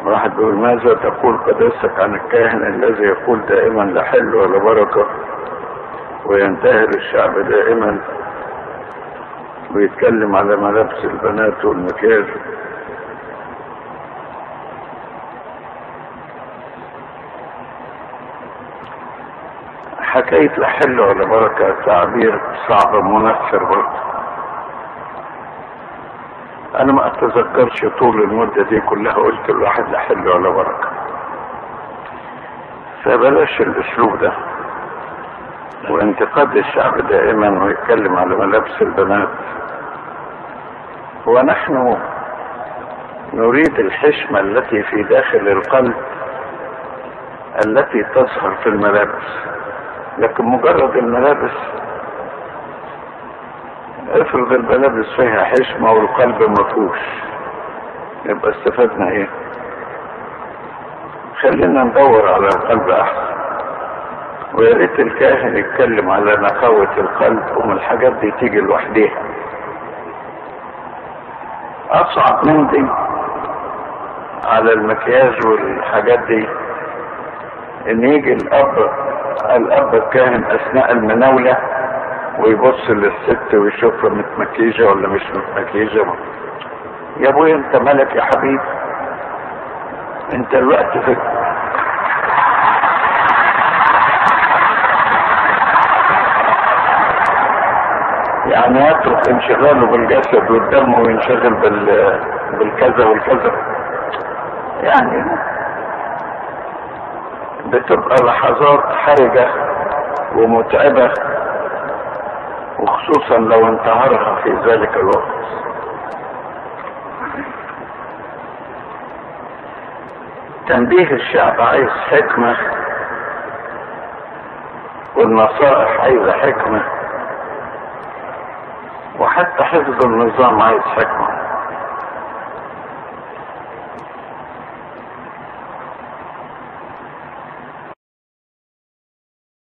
واحد بيقول ماذا تقول قداستك عن الكاهن الذي يقول دائما لا حل ولا بركة وينتهر الشعب دائما ويتكلم على ملابس البنات والمكياج حكاية لا حل ولا بركة تعبير صعب منفر برضه انا ما اتذكرش طول المدة دي كلها قلت الواحد لا حل ولا بركة فبلاش الاسلوب ده وانتقاد الشعب دائما ويتكلم على ملابس البنات ونحن نريد الحشمة التي في داخل القلب التي تظهر في الملابس لكن مجرد الملابس افرض الملابس فيها حشمة والقلب مفهوش يبقى استفدنا ايه خلينا ندور على القلب احسن ويا ريت الكاهن يتكلم على نقاوة القلب ومن الحاجات دي تيجي لوحديها اصعب من دي على المكياج والحاجات دي ان يجي الاب الاب الكاهن اثناء المناولة ويبص للست ويشوفها متمكيجة ولا مش متمكيجة يا ابويا انت ملك يا حبيبي انت الوقت في يعني يترك انشغاله بالجسد والدم وينشغل بال بالكذا والكذا يعني بتبقى لحظات حرجة ومتعبة وخصوصا لو انتهرها في ذلك الوقت تنبيه الشعب عايز حكمة والنصائح عايزة حكمة وحتى حفظ النظام عايز حكمة